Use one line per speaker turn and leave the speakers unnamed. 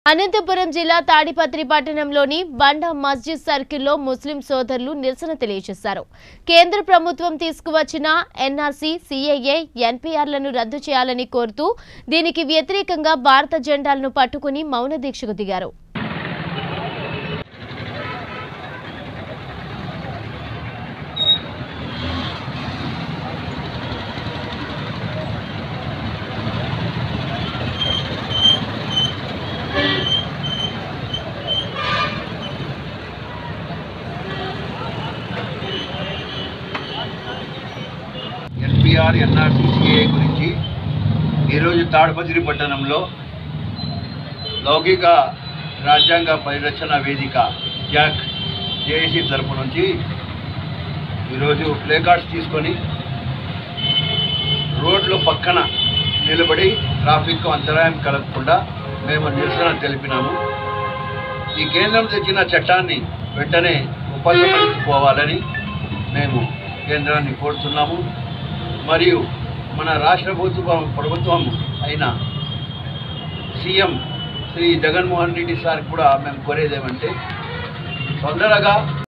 అనంతపురం జిల్లా తాడిపత్రి పట్టణంలోని బండా మస్జిద్ సర్కిల్లో ముస్లిం సోదరులు నిరసన తెలియజేశారు కేంద్ర ప్రభుత్వం తీసుకువచ్చిన ఎన్ఆర్సీ సిఏఏ ఎన్పీఆర్లను రద్దు చేయాలని కోరుతూ దీనికి వ్యతిరేకంగా భారత జెండాలను పట్టుకుని మౌన దీక్షకు దిగారు
ఎన్పిఆర్ ఎన్ఆర్సీసీఏ గురించి ఈరోజు తాడపత్రి పట్టణంలో లౌకిక రాజ్యాంగ పరిరక్షణ వేదిక జాక్ జేఏసీ తరపు నుంచి ఈరోజు ప్లే కార్డ్స్ తీసుకొని రోడ్ల పక్కన నిలబడి ట్రాఫిక్ అంతరాయం కలగకుండా మేము నిరసన తెలిపినాము ఈ కేంద్రం తెచ్చిన చట్టాన్ని వెంటనే ఉపయోగించుకోవాలని మేము కేంద్రాన్ని కోరుతున్నాము మరియు మన రాష్ట్ర ప్రభుత్వం ప్రభుత్వం అయిన సీఎం శ్రీ జగన్మోహన్ రెడ్డి సార్ కూడా మేము కోరేది ఏమంటే తొందరగా